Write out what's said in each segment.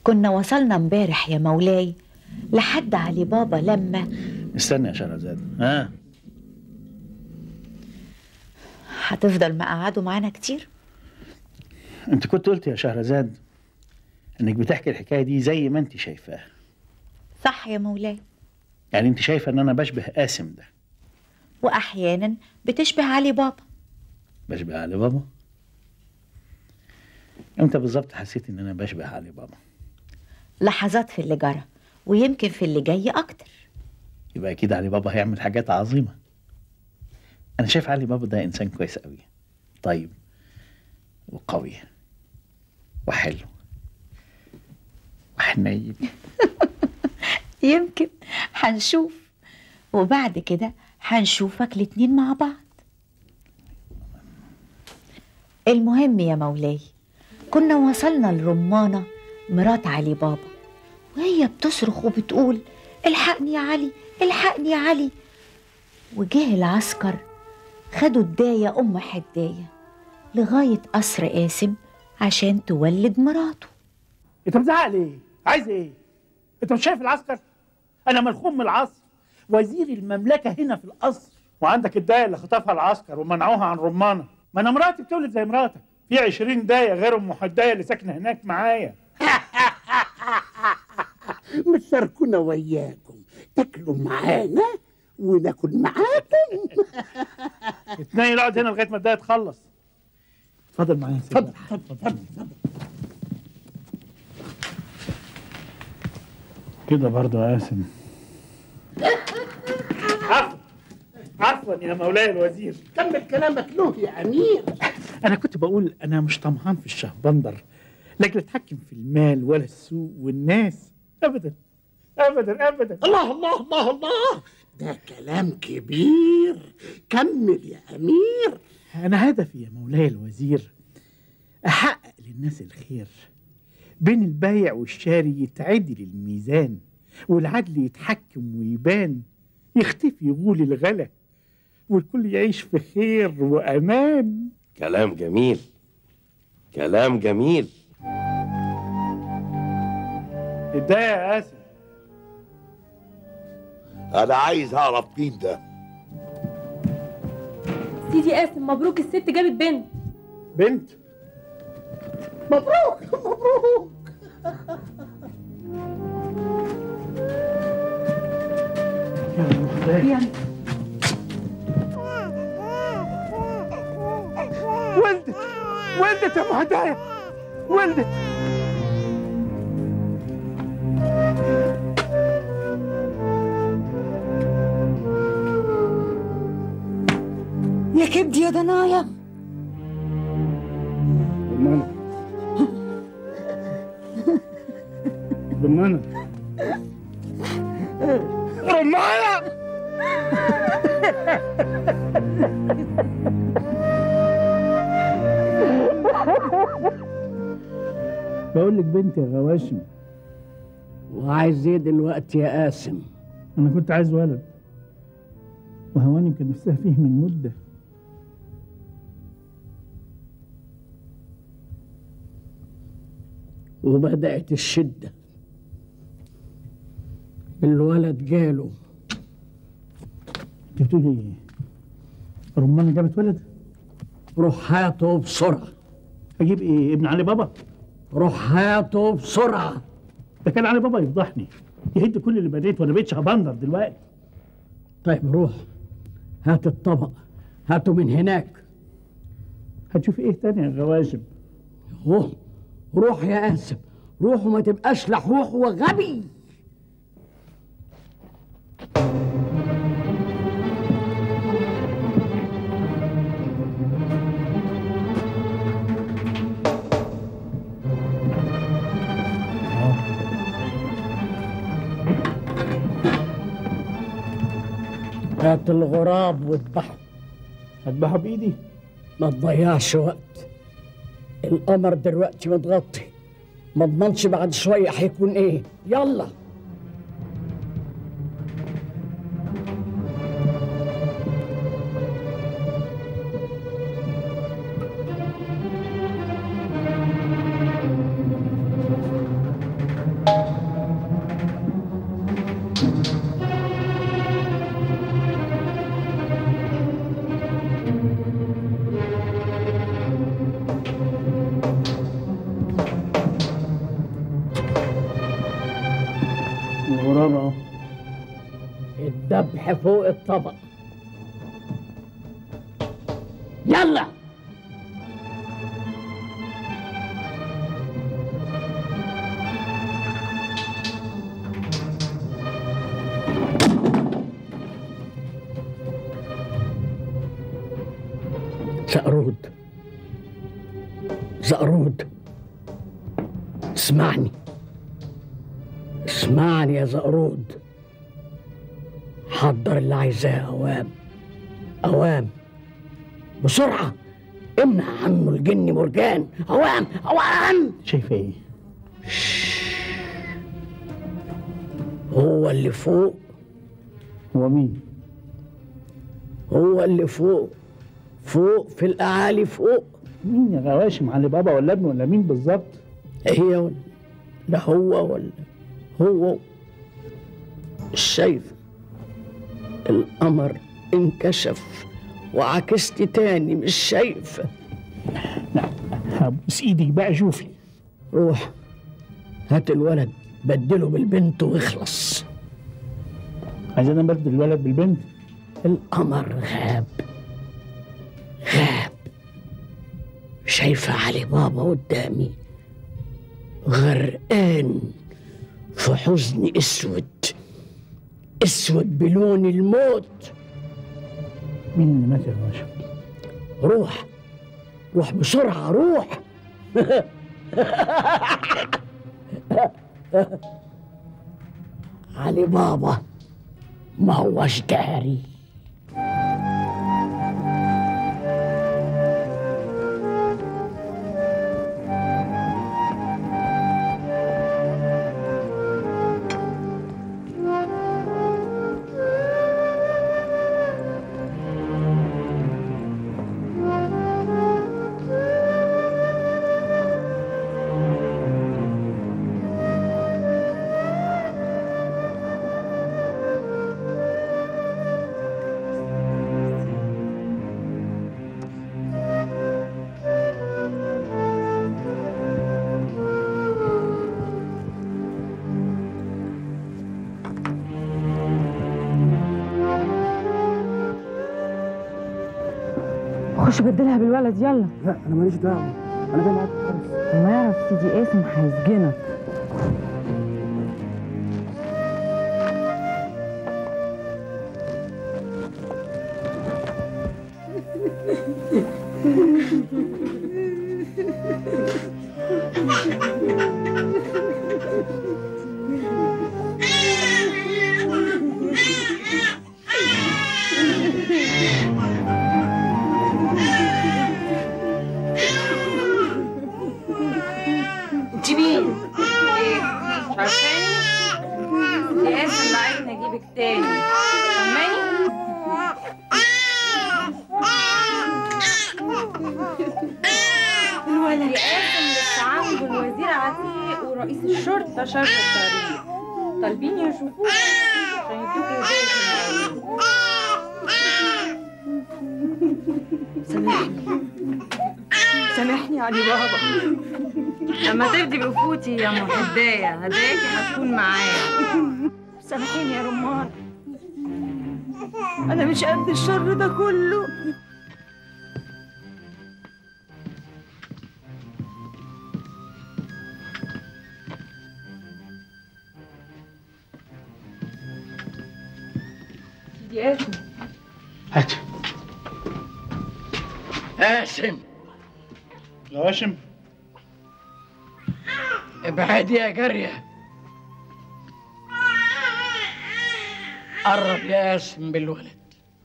كنا وصلنا امبارح يا مولاي لحد علي بابا لما استنى يا شهرزاد ها هتفضل مقعده معانا كتير انت كنت قلت يا شهرزاد انك بتحكي الحكايه دي زي ما انت شايفاها صح يا مولاي يعني انت شايفه ان انا بشبه قاسم ده واحيانا بتشبه علي بابا بشبه علي بابا امتى بالظبط حسيت ان انا بشبه علي بابا لحظات في اللي جرى ويمكن في اللي جاي اكتر يبقى اكيد علي بابا هيعمل حاجات عظيمه انا شايف علي بابا ده انسان كويس قوي طيب وقوي وحلو وحنين يمكن هنشوف وبعد كده هنشوفك الاتنين مع بعض المهم يا مولاي كنا وصلنا لرمانة مرات علي بابا وهي بتصرخ وبتقول الحقني يا علي الحقني يا علي وجه العسكر خدوا الداية أم حداية لغاية قصر قاسم عشان تولد مراته انت بتزعق ليه؟ عايز ايه؟ انت مش شايف العسكر؟ انا ملخوم من العصر وزير المملكه هنا في القصر وعندك الدايه اللي خطفها العسكر ومنعوها عن رمانه ما انا مراتي بتولد زي مراتك في 20 دايه غير ام حدايه اللي ساكنه هناك معايا مشاركونا وياكم تاكلوا معانا وناكل معاكم اتنين اقعد هنا لغايه ما الدايه تخلص اتفضل معايا اتفضل اتفضل اتفضل كده برضه يا قاسم عفوا عفوا يا مولاي الوزير كمل كلامك له يا امير انا كنت بقول انا مش طمعان في الشهبندر لكن اتحكم في المال ولا السوق والناس ابدا ابدا ابدا الله الله الله الله ده كلام كبير كمل يا امير انا هدفي يا مولاي الوزير احقق للناس الخير بين البايع والشاري يتعدل الميزان والعدل يتحكم ويبان يختفي غول الغلا والكل يعيش في خير وامان كلام جميل كلام جميل اتضايق يا قاسم انا عايز اعرف مين ده سيدي قاسم مبروك الست جابت بنت بنت مبروك مبروك يعني ولدت ولدت يا ام هدايا ولدت يا كبدي يا ضنايا رمانة رمانة رمانة بقول لك بنت يا غواشم وعايز ايه دلوقتي يا قاسم انا كنت عايز ولد وهوانم كان نفسها فيه من مده وبدأت الشدة الولد جاله انت بتقولي ايه؟ رمانة جابت ولد؟ روح هاته بسرعة اجيب ايه؟ ابن علي بابا؟ روح هاته بسرعة ده كان علي بابا يفضحني يهد كل اللي بنيت وانا بقيت شهبندر دلوقتي طيب روح هات الطبق هاته من هناك هتشوف ايه تاني يا غواشم؟ روح روح يا قاسم روح وما تبقاش لحوح وغبي هات الغراب واذبحه هذبحه بايدي ما تضيعش وقت القمر دلوقتي متغطي ما اضمنش بعد شويه هيكون ايه يلا بابا الذبح فوق الطبق يلا زقرود زقرود اسمعني اسمعني يا زقرود حضر اللي عايزاه اوام اوام بسرعه امنع عنه الجن مرجان اوام اوام شايفه ايه هو اللي فوق هو مين هو اللي فوق فوق في الاعالي فوق مين يا غواشم علي بابا ولا ابنه ولا مين بالظبط هي ولا لا هو ولا هو مش شايف القمر انكشف وعكست تاني مش شايفه لا هبوس ايدك بقى شوفي روح هات الولد بدله بالبنت واخلص عايز انا ابدل الولد بالبنت القمر غاب غاب شايفة علي بابا قدامي غرقان في حزن اسود اسود بلون الموت مين اللي مات يا غواشم روح روح بسرعة روح علي بابا ما هوش داري خش بدلها بالولد يلا لا انا ماليش دعوه انا جاي معاك خالص لما يعرف سيدي قاسم هيسجنك انت مين؟ ايه؟ مش عارفاني؟ يا قاسم بعدني اجيبك تاني فاهماني؟ الولد يا قاسم لسه عنده الوزير عتيق ورئيس الشرطة شر الطريق طالبين يشوفوك عشان يدوك هدية في المقاولين سامحني سامحني يا علي بابا لما تفدي بأخوتي يا محداية هداياكي هتكون معايا سامحيني يا رمان أنا مش قد الشر ده كله سيدي قاسم هات قاسم غواشم ابعدي يا جارية قرب يا قاسم بالولد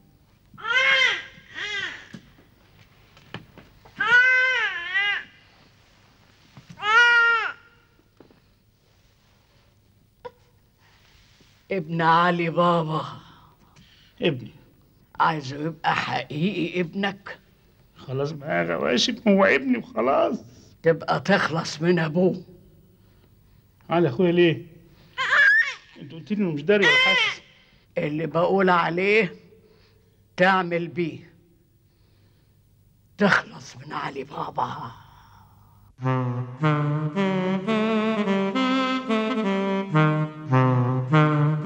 ابن علي بابا ابني عايزه يبقى حقيقي ابنك خلاص بقى يا غواشم هو ابني وخلاص تبقى تخلص من ابوه على اخويا ليه انت قلت لي انه مش داري ولا حاسس اللي بقول عليه تعمل بيه تخلص من علي بابا Thank you.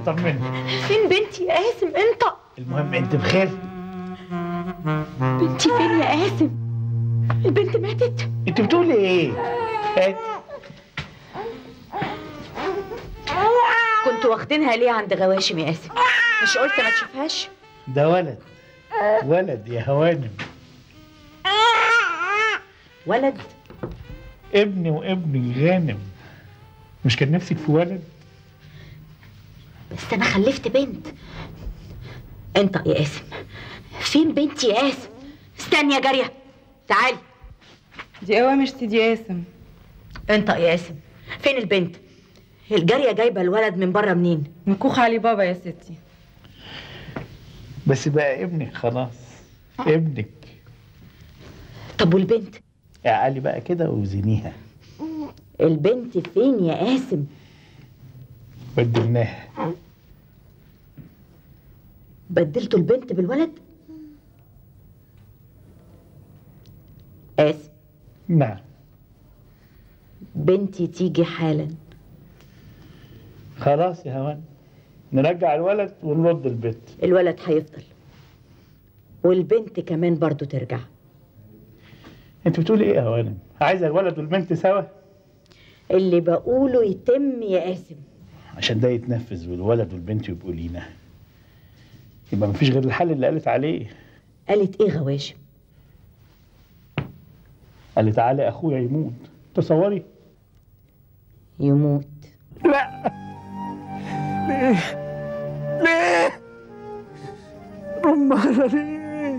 طمني فين بنتي يا قاسم انت المهم انت بخير بنتي فين يا قاسم البنت ماتت انت بتقولي ايه هات كنتوا واخدينها ليه عند غواشم يا قاسم مش قلت ما تشوفهاش ده ولد ولد يا هوانم ولد ابني وابني غانم مش كان نفسك في ولد بس انا خلفت بنت انت يا قاسم فين بنتي يا قاسم استني يا جاريه تعالي دي اوامر سيدي قاسم انت يا قاسم فين البنت الجاريه جايبه الولد من بره منين من كوخ علي بابا يا ستي بس بقى ابنك خلاص ابنك طب والبنت اعقلي بقى كده وزنيها البنت فين يا قاسم بدلناها بدلتوا البنت بالولد قاسم نعم بنتي تيجي حالا خلاص يا هوان نرجع الولد ونرد البيت الولد هيفضل والبنت كمان برضو ترجع انت بتقولي ايه يا هوانم عايزه الولد والبنت سوا اللي بقوله يتم يا قاسم عشان ده يتنفذ والولد والبنت يبقوا لينا يبقى مفيش غير الحل اللي قالت عليه قالت ايه غواشم قال لي تعالى اخويا يموت تصوري يموت لا ليه ليه رمانة ليه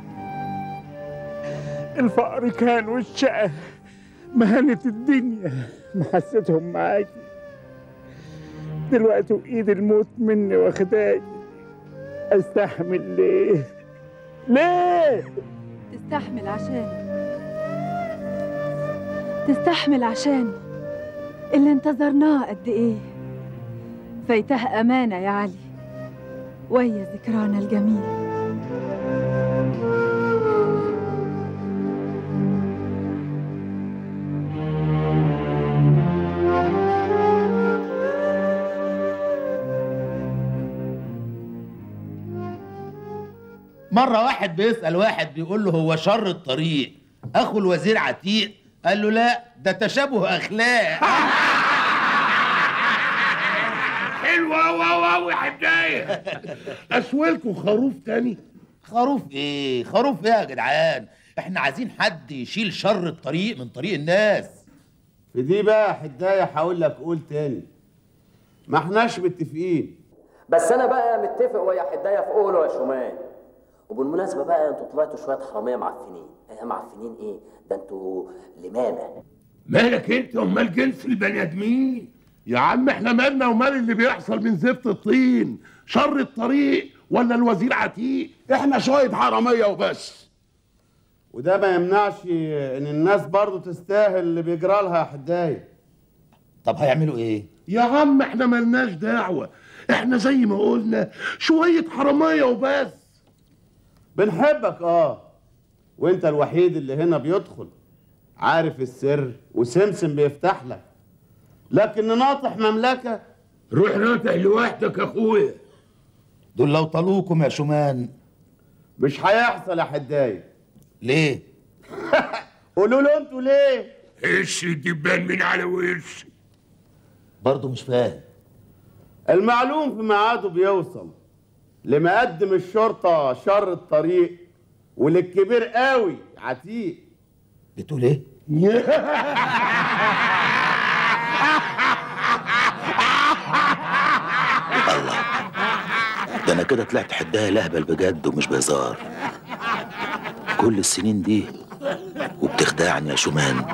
الفقر كان والشقة مهانة الدنيا ما حسيتهم معاكي دلوقتي وإيد الموت مني واخداكي استحمل ليه ليه تستحمل عشانه تستحمل عشانه اللي انتظرناه قد ايه فايته امانه يا علي ويا ذكرانا الجميل مرة واحد بيسأل واحد بيقول له هو شر الطريق أخو الوزير عتيق قال له لا ده تشابه أخلاق حلوة أوي أوي أوي حداية أسوالكوا خروف تاني خروف إيه خروف إيه يا جدعان إحنا عايزين حد يشيل شر الطريق من طريق الناس في دي بقى حداية هقول لك قول تاني ما احناش متفقين بس انا بقى متفق ويا حدايه في قوله يا شومان وبالمناسبه بقى انتوا طلعتوا شويه حراميه معفنين ايه معفنين ايه ده انتوا لمامه مالك أنت أمال جنس البني آدمين يا عم احنا مالنا ومال اللي بيحصل من زفت الطين شر الطريق ولا الوزير عتيق احنا شوية حرامية وبس وده ما يمنعش ان الناس برضو تستاهل اللي بيجرى لها يا حداية طب هيعملوا ايه يا عم احنا ملناش دعوة احنا زي ما قلنا شوية حرامية وبس بنحبك اه وانت الوحيد اللي هنا بيدخل عارف السر وسمسم بيفتح لك لكن نناطح مملكة روح ناطح لوحدك يا اخويا دول لو طلوكم يا شومان مش هيحصل يا حداية ليه قولوا له انتوا ليه ايش الدبان من على وش برضه مش فاهم المعلوم في ميعاده بيوصل لمقدم الشرطة شر الطريق وللكبير قوي عتيق بتقول ايه ده انا كده طلعت حدايه لهبل بجد ومش بهزار كل السنين دي وبتخدعني يا شومان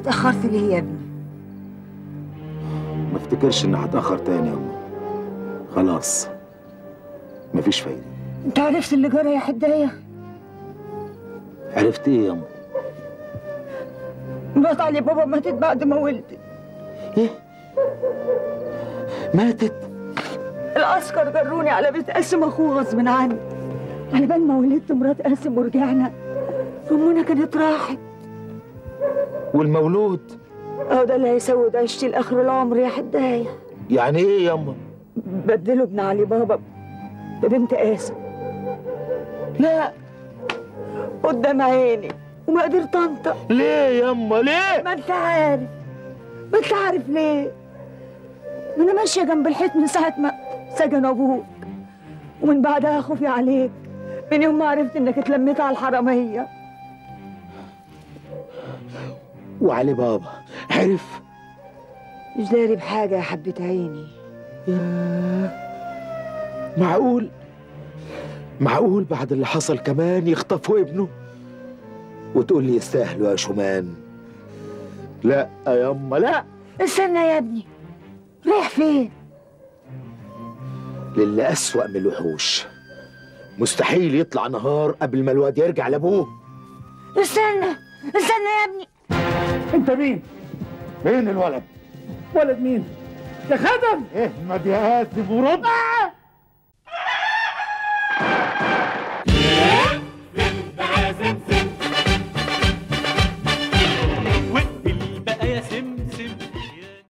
اتأخرت ليه يا ابني ما افتكرش اني هتاخر تاني يا امه خلاص مفيش فايده انت عرفت اللي جرى يا حداية عرفت ايه يا امه مرات علي بابا ماتت بعد ما ولدت ماتت العسكر جروني على بيت قاسم اخوه غصب عني على بال ما ولدت مرات قاسم ورجعنا امنا كانت راحت والمولود اهو ده اللي هيسود عيشتي لاخر العمر يا حداية يعني ايه يا امه بدلوا ابن علي بابا ببنت قاسم لا قدام عيني وما قدرت انطق ليه يا امه ليه ما انت عارف ما انت عارف ليه ما انا ماشيه جنب الحيط من ساعه ما سجن ابوك ومن بعدها خوفي عليك من يوم ما عرفت انك اتلميت على الحراميه وعلي بابا عرف مش داري بحاجه يا حبه عيني معقول معقول بعد اللي حصل كمان يخطفوا ابنه وتقول لي يستاهلوا يا شومان لا يا اما لا استنى يا ابني رايح فين للي أسوأ من الوحوش مستحيل يطلع نهار قبل ما الواد يرجع لابوه استنى استنى يا ابني انت مين؟ فين الولد؟ ولد مين؟ ده خدم احمد يا قاسم ورد